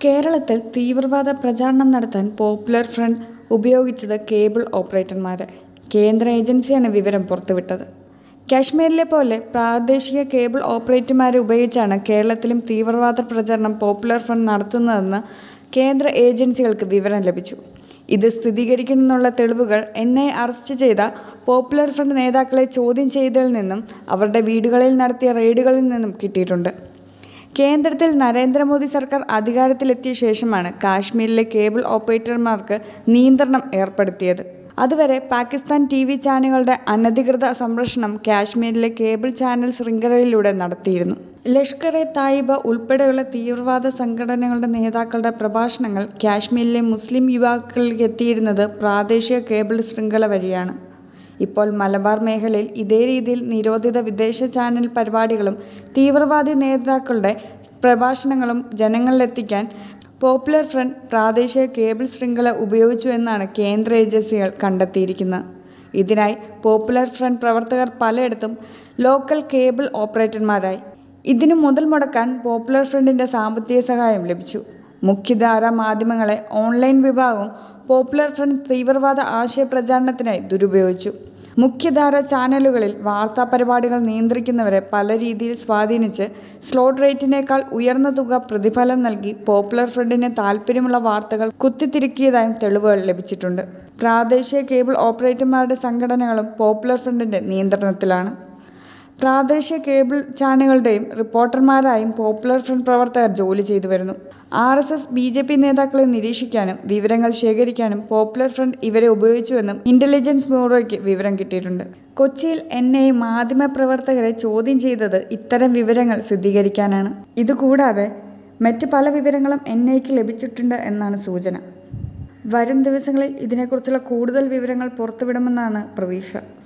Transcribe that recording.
കേരളത്തിൽ തീവ്രവാദ പ്രചാരണം നടത്താൻ പോപ്പുലർ ഫ്രണ്ട് ഉപയോഗിച്ചത് കേബിൾ ഓപ്പറേറ്റർമാരെ കേന്ദ്ര ഏജൻസിയാണ് വിവരം പുറത്തുവിട്ടത് കാശ്മീരിലെ പോലെ പ്രാദേശിക കേബിൾ ഓപ്പറേറ്റർമാരെ ഉപയോഗിച്ചാണ് കേരളത്തിലും തീവ്രവാദ പ്രചാരണം പോപ്പുലർ ഫ്രണ്ട് നടത്തുന്നതെന്ന് കേന്ദ്ര ഏജൻസികൾക്ക് വിവരം ലഭിച്ചു ഇത് സ്ഥിരീകരിക്കുമെന്നുള്ള തെളിവുകൾ എൻ ഐ അറസ്റ്റ് ചെയ്ത പോപ്പുലർ ഫ്രണ്ട് നേതാക്കളെ ചോദ്യം ചെയ്തതിൽ നിന്നും അവരുടെ വീടുകളിൽ നടത്തിയ റെയ്ഡുകളിൽ നിന്നും കിട്ടിയിട്ടുണ്ട് കേന്ദ്രത്തിൽ നരേന്ദ്രമോദി സർക്കാർ അധികാരത്തിലെത്തിയ ശേഷമാണ് കാശ്മീരിലെ കേബിൾ ഓപ്പറേറ്റർമാർക്ക് നിയന്ത്രണം ഏർപ്പെടുത്തിയത് അതുവരെ പാകിസ്ഥാൻ ടി വി ചാനലുകളുടെ അനധികൃത സംപ്രേഷണം കാശ്മീരിലെ കേബിൾ ചാനൽ ശൃംഖലയിലൂടെ നടത്തിയിരുന്നു ലഷ്കർ എ തായിബ ഉൾപ്പെടെയുള്ള തീവ്രവാദ സംഘടനകളുടെ നേതാക്കളുടെ പ്രഭാഷണങ്ങൾ കാശ്മീരിലെ മുസ്ലിം യുവാക്കളിലേക്ക് എത്തിയിരുന്നത് പ്രാദേശിക കേബിൾ ശൃംഖല വഴിയാണ് ഇപ്പോൾ മലബാർ മേഖലയിൽ ഇതേ രീതിയിൽ നിരോധിത വിദേശ ചാനൽ പരിപാടികളും തീവ്രവാദി നേതാക്കളുടെ പ്രഭാഷണങ്ങളും ജനങ്ങളിലെത്തിക്കാൻ പോപ്പുലർ ഫ്രണ്ട് പ്രാദേശിക കേബിൾ ശൃംഖല ഉപയോഗിച്ചു എന്നാണ് കേന്ദ്ര ഏജൻസികൾ കണ്ടെത്തിയിരിക്കുന്നത് ഇതിനായി പോപ്പുലർ ഫ്രണ്ട് പ്രവർത്തകർ പലയിടത്തും ലോക്കൽ കേബിൾ ഓപ്പറേറ്റർമാരായി ഇതിന് മുതൽ മുടക്കാൻ പോപ്പുലർ ഫ്രണ്ടിന്റെ സാമ്പത്തിക സഹായം ലഭിച്ചു മുഖ്യധാരാ മാധ്യമങ്ങളെ ഓൺലൈൻ വിഭാഗവും പോപ്പുലർ ഫ്രണ്ട് തീവ്രവാദ ആശയ പ്രചാരണത്തിനായി ദുരുപയോഗിച്ചു മുഖ്യധാര ചാനലുകളിൽ വാർത്താ പരിപാടികൾ നിയന്ത്രിക്കുന്നവരെ പല രീതിയിൽ സ്വാധീനിച്ച് സ്ലോട്ട് റേറ്റിനേക്കാൾ ഉയർന്ന തുക പ്രതിഫലം നൽകി പോപ്പുലർ ഫ്രണ്ടിന് താൽപ്പര്യമുള്ള വാർത്തകൾ കുത്തിത്തിരുക്കിയതായും തെളിവുകൾ ലഭിച്ചിട്ടുണ്ട് പ്രാദേശിക കേബിൾ ഓപ്പറേറ്റർമാരുടെ സംഘടനകളും പോപ്പുലർ ഫ്രണ്ടിന്റെ നിയന്ത്രണത്തിലാണ് പ്രാദേശിക കേബിൾ ചാനലുകളുടെയും റിപ്പോർട്ടർമാരായും പോപ്പുലർ ഫ്രണ്ട് പ്രവർത്തകർ ജോലി ചെയ്തു വരുന്നു R S S B J P നേതാക്കളെ നിരീക്ഷിക്കാനും വിവരങ്ങൾ ശേഖരിക്കാനും പോപ്പുലർ ഫ്രണ്ട് ഇവരെ ഉപയോഗിച്ചുവെന്നും ഇന്റലിജൻസ് ബ്യൂറോയ്ക്ക് വിവരം കിട്ടിയിട്ടുണ്ട് കൊച്ചിയിൽ എൻ ഐ മാധ്യമപ്രവർത്തകരെ ചോദ്യം ചെയ്തത് ഇത്തരം വിവരങ്ങൾ സ്ഥിരീകരിക്കാനാണ് ഇതുകൂടാതെ മറ്റ് പല വിവരങ്ങളും എൻ ഐക്ക് ലഭിച്ചിട്ടുണ്ട് എന്നാണ് സൂചന വരും ദിവസങ്ങളിൽ ഇതിനെക്കുറിച്ചുള്ള കൂടുതൽ വിവരങ്ങൾ പുറത്തുവിടുമെന്നാണ് പ്രതീക്ഷ